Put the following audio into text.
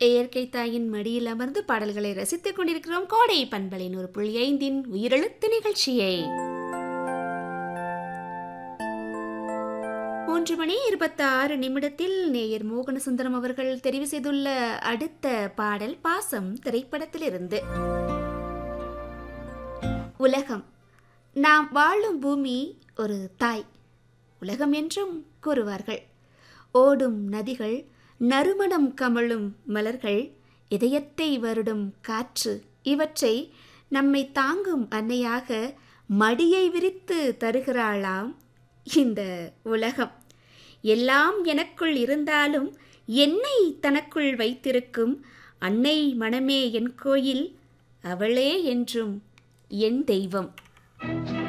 இயற்கை தாயின் மடியில் அமர்ந்து பாடல்களை ரசித்துக் கொண்டிருக்கிறோம் கோடை பண்பலின் ஒரு புள்ளி ஐந்தின் உயிரெழுத்து நிகழ்ச்சியை மூன்று மணி இருபத்தி ஆறு நிமிடத்தில் நேயர் மோகனசுந்தரம் அவர்கள் தெரிவு செய்துள்ள அடுத்த பாடல் பாசம் திரைப்படத்திலிருந்து உலகம் நாம் வாழும் பூமி ஒரு தாய் உலகம் என்றும் கூறுவார்கள் ஓடும் நதிகள் நறுமணம் கமழும் மலர்கள் இதயத்தை வருடும் காற்று இவற்றை நம்மை தாங்கும் அன்னையாக மடியை விரித்து தருகிறாளாம் இந்த உலகம் எல்லாம் எனக்குள் இருந்தாலும் என்னை தனக்குள் வைத்திருக்கும் அன்னை மனமே என் கோயில் அவளே என்றும் என் தெய்வம்